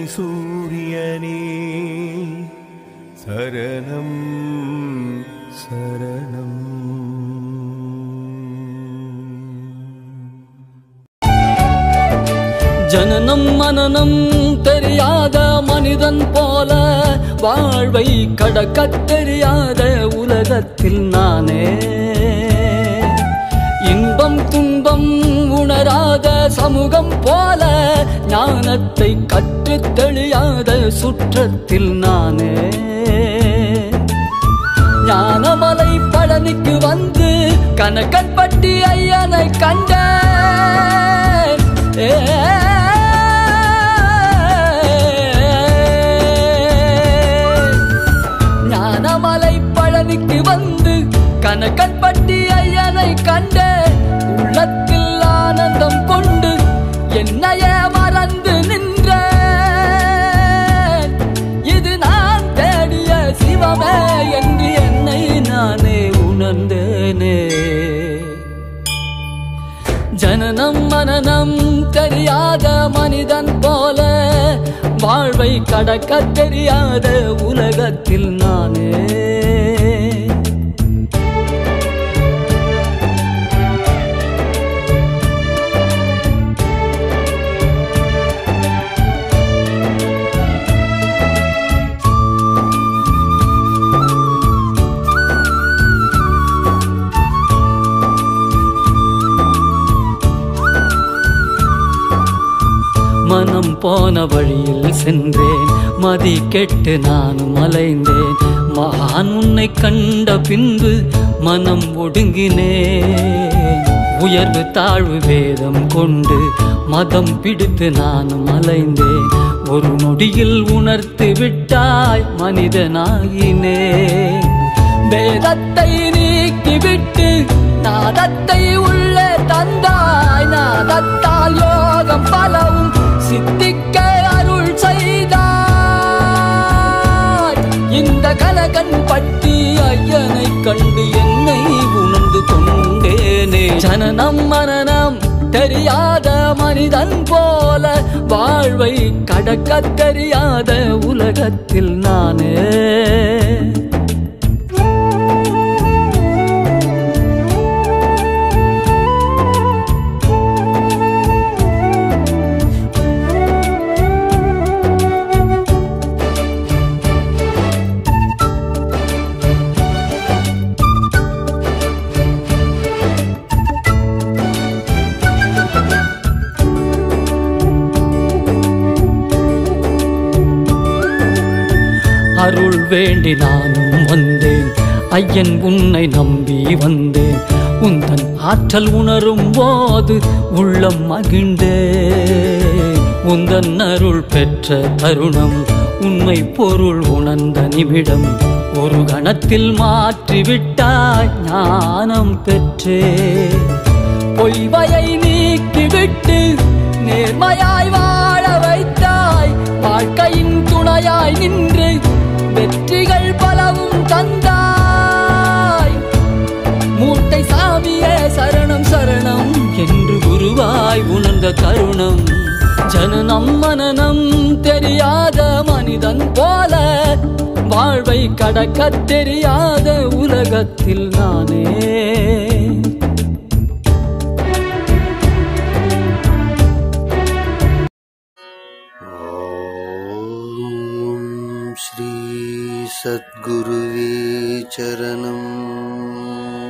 சூரியனே சரணம் சரணம் ஜனனம் மனனம் தெரியாத மனிதன் போல வாழ்வை கடக்கத் தெரியாத உலகத்தில் நானே இன்பம் துன்பம் உணராத சமூகம் போல ஞானத்தை கற்றுத் தெளியாத சுற்றத்தில் நானே ஞானமலை பழனிக்கு வந்து கனகன்பட்டி ஐயனை கண்டேன் ஏ. ஞானமலை பழனிக்கு வந்து கனகன்பட்டி ஐயனை கண்டேன் உள்ளத்தில் ஆனந்தம் கொண்டு என்னையே மறந்து நின்றேன் இது நான் தேடிய சிவமே என்று என்னை நானே உணர்ந்தேனே ஜனனம் மனனம் தெரியாத மனிதன் போல வாழ்வை கடக்க தெரியாத உலகத்தில் நானே மனம் போன வழியில் சென்றேன் மதி கெட்டு நானும் அலைந்தேன் மகான் உன்னை கண்ட பின்பு மனம் ஒடுங்கினேன் உயர்வு தாழ்வு வேதம் கொண்டு மதம் பிடித்து நானும் அலைந்தேன் ஒரு நொடியில் உணர்த்து விட்டாய் மனிதனாகினேன் வேதத்தை நீக்கிவிட்டு நாதத்தை உள்ளே தந்தாய் நாதத்தால் யோகம் பலவும் சித்திக்க அருள் செய்தாய் இந்த கனகன் பட்டி ஐயனை கண்டு என்னை உணர்ந்து கொண்டேனே ஜனனம் மனனம் தெரியாத மனிதன் போல வாழ்வை கடக்க தெரியாத உலகத்தில் நானே அருள் வேண்டி நானும் வந்தேன் ஐயன் உன்னை நம்பி வந்தேன் உந்தன் ஆற்றல் உணரும் போது உள்ளம் மகிழ்ந்தேன் உந்தன் அருள் பெற்ற தருணம் உண்மை பொருள் உணர்ந்த நிமிடம் ஒரு கணத்தில் மாற்றிவிட்டாய் ஞானம் பெற்றே பொய்வையை நீக்கிவிட்டு நேர்மையாய் வாழ வைத்தாய் வாழ்க்கையின் துணையாய் நின்று வெற்றிகள் பலவும் தந்தாய் மூட்டை சாமியே சரணம் சரணம் என்று குருவாய் உணர்ந்த தருணம் ஜனனம் மனனம் தெரியாத மனிதன் போல வாழ்வை கடக்க தெரியாத உலகத்தில் நானே ॐ श्री सद्गुरुवे चरणम्